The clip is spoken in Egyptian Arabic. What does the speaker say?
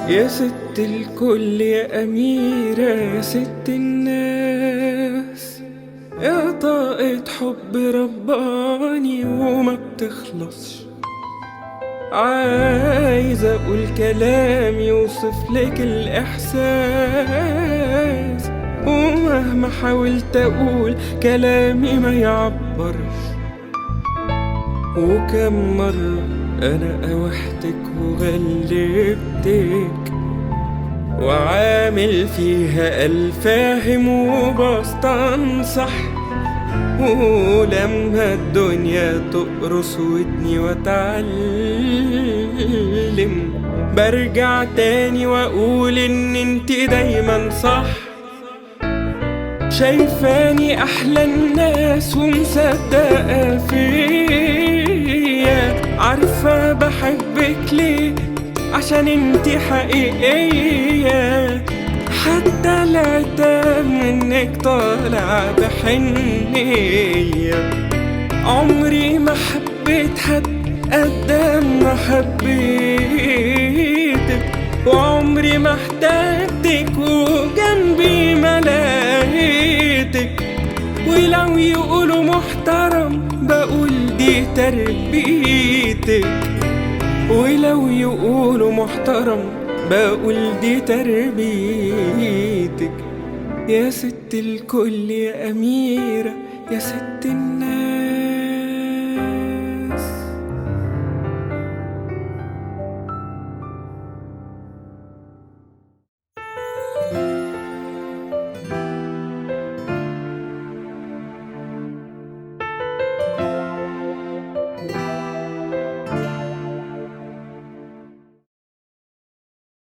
يا ست الكل يا أميرة يا ست الناس يا طاقة حب رباني وما بتخلصش عايز أقول كلام يوصف لك الإحساس ومهما حاولت أقول كلامي ما يعبرش وكم مرة أنا أوحتك وغلبتك وعامل فيها الفاهم وبستنصح ولما الدنيا تقرص ودني واتعلم برجع تاني واقول ان انت دايما صح شايفاني احلى الناس ومصدقه فيا عارفه بحبك ليه عشان انتي حقيقيه حتى العتاب منك طالع بحنيه عمري ما حبيت حد قد ما حبيتك وعمري ما احتجتك وجنبي ما لقيتك ولو يقولوا محترم بقول دي تربيتك ولو يقولوا محترم بقول دي تربيتك يا ست الكل يا أميرة يا ست الناس